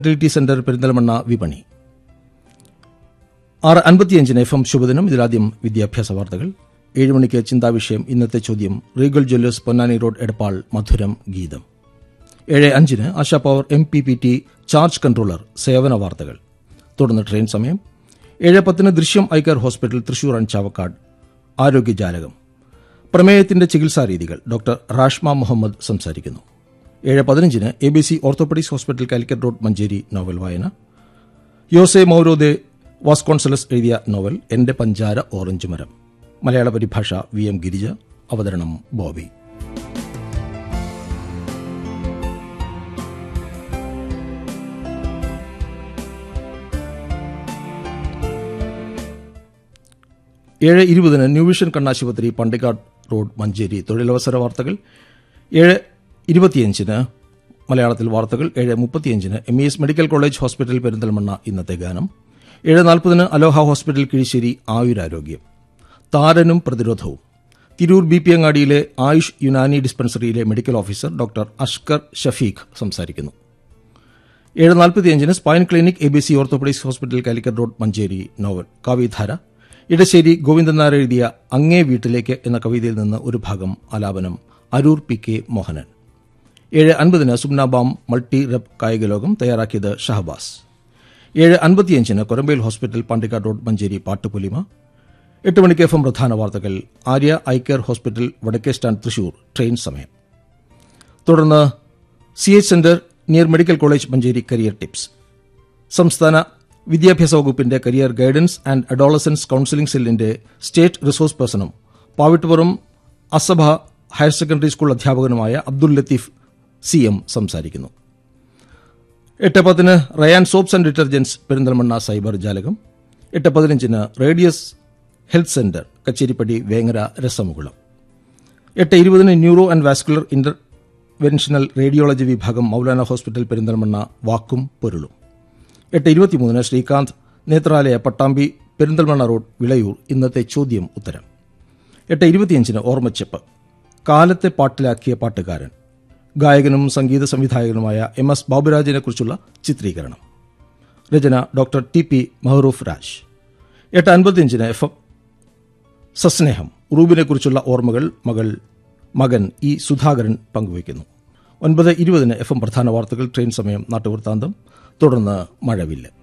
fertility centre Perinthalmanna വിപണി ആറ് അൻപത്തിയഞ്ചിന് എഫ് എം ശുഭദിനം ഇതിലാദ്യം വിദ്യാഭ്യാസ വാർത്തകൾ ഏഴ് മണിക്ക് ചിന്താവിഷയം ഇന്നത്തെ ചോദ്യം Regal jewellers Ponnani road Edappal മധുരം ഗീതം ഏഴ് അഞ്ചിന് Asha power M P P T charge controller സേവന വാർത്തകൾ തുടർന്ന് ട്രെയിൻ സമയം ഏഴ് പത്തിന് Drishyam eye care hospital Thrissur and Chavakkad ആരോഗ്യജാലകം പ്രമേയത്തിന്റെ ചികിത്സാ രീതികൾ ഡോക്ടർ റാഷ്മ മുഹമ്മദ് സംസാരിക്കുന്നു ഏഴ് പതിനഞ്ചിന് A B C orthopaedics hospital Calicut road Manjeri novel വായന യോസെ മൌരോദെ വാസ്കോൺസലസ് എഴുതിയ നോവൽ എന്റെ പഞ്ചാര ഓറഞ്ച് മരം മലയാള പരിഭാഷ വി എം ഗിരിജ അവതരണം ബോബി ഏഴ് ഇരുപതിന് ന്യൂവിഷൻ കണ്ണാശുപത്രി പണ്ടിക്കാട് റോഡ് മഞ്ചേരി തൊഴിലവസര വാർത്തകൾ ഏഴ് ഇരുപത്തിയഞ്ചിന് മലയാളത്തിൽ വാർത്തകൾ ഏഴ് മുപ്പത്തിയഞ്ചിന് M E S medical college hospital Perinthalmanna ഇന്നത്തെ ഗാനം ഏഴ് നാൽപ്പതിന് അലോഹ ഹോസ്പിറ്റൽ കിഴിശ്ശേരി ആയുരാരോഗ്യം താരനും പ്രതിരോധവും തിരൂർ ബി പി അങ്ങാടിയിലെ ആയുഷ് യുനാനി ഡിസ്പെൻസറിയിലെ medical officer doctor Ashkar Shafeeq സംസാരിക്കുന്നു ഏഴ് നാൽപ്പത്തിയഞ്ചിന് spine clinic A B C orthopaedics hospital Calicut road Manjeri novel കാവ്യധാര ഇടശ്ശേരി ഗോവിന്ദൻ നായർ എഴുതിയ അങ്ങേ വീട്ടിലേക്ക് എന്ന കവിതയിൽ നിന്ന് ഒരു ഭാഗം ആലാപനം അരൂർ പി കെ മോഹനൻ ഏഴ് അൻപതിന് സുബ്നാബാം മൾട്ടി റെപ്പ് കായികലോകം തയ്യാറാക്കിയത് ഷഹബാസ് ഏഴ് അൻപത്തിയഞ്ചിന് കൊരമ്പയിൽ ഹോസ്പിറ്റൽ പാണ്ടിക്കാട് റോഡ് മഞ്ചേരി പാട്ടുപൊലിമ എട്ട് മണിക്ക് എഫ് എം പ്രധാന വാർത്തകൾ ആര്യ ഐ കെയർ ഹോസ്പിറ്റൽ വടക്കേ സ്റ്റാൻഡ് തൃശൂർ ട്രെയിൻ സമയം തുടർന്ന് C H centre near medical college Manjeri career tips സംസ്ഥാന വിദ്യാഭ്യാസ വകുപ്പിന്റെ career guidance and adolescence counselling സെല്ലിന്റെ സ്റ്റേറ്റ് റിസോഴ്സ് പേഴ്സണും പാവിട്ടുപുറം അസഭ ഹയർ സെക്കൻഡറി സ്കൂൾ അധ്യാപകനുമായ അബ്ദുൽ ലത്തീഫ് സി എം സംസാരിക്കുന്നു എട്ട് പത്തിന് Rayan soaps and detergents Perinthalmanna cyber ജാലകം എട്ട് പതിനഞ്ചിന് radius health centre Kacheripadi Vengara രസമുകുളം എട്ട് ഇരുപതിന് neuro and vascular interventional radiology വിഭാഗം മൌലാന ഹോസ്പിറ്റൽ പെരിന്തൽമണ്ണ വാക്കും പൊരുളും എട്ട് ഇരുപത്തിമൂന്നിന് ശ്രീകാന്ത് നേത്രാലയ പട്ടാമ്പി പെരിന്തൽമണ്ണ റോഡ് വിളയൂർ ഇന്നത്തെ ചോദ്യം ഉത്തരം എട്ട് ഇരുപത്തിയഞ്ചിന് ഓർമ്മച്ചെപ്പ് കാലത്തെ പാട്ടിലാക്കിയ പാട്ടുകാരൻ ഗായകനും സംഗീത സംവിധായകനുമായ എം എസ് ബാബുരാജിനെക്കുറിച്ചുള്ള ചിത്രീകരണം രചന doctor T P Mahroof Raj എട്ട് അൻപത്തിയഞ്ചിന് എഫ് എം സസ്നേഹം ഉറൂബിനെക്കുറിച്ചുള്ള ഓർമ്മകൾ മകൾ മകൻ ഇ സുധാകരൻ പങ്കുവയ്ക്കുന്നു ഒൻപത് ഇരുപതിന് എഫ് എം പ്രധാന വാർത്തകൾ ട്രെയിൻ സമയം നാട്ടുവൃത്താന്തം തുടർന്ന് മഴവില്ല്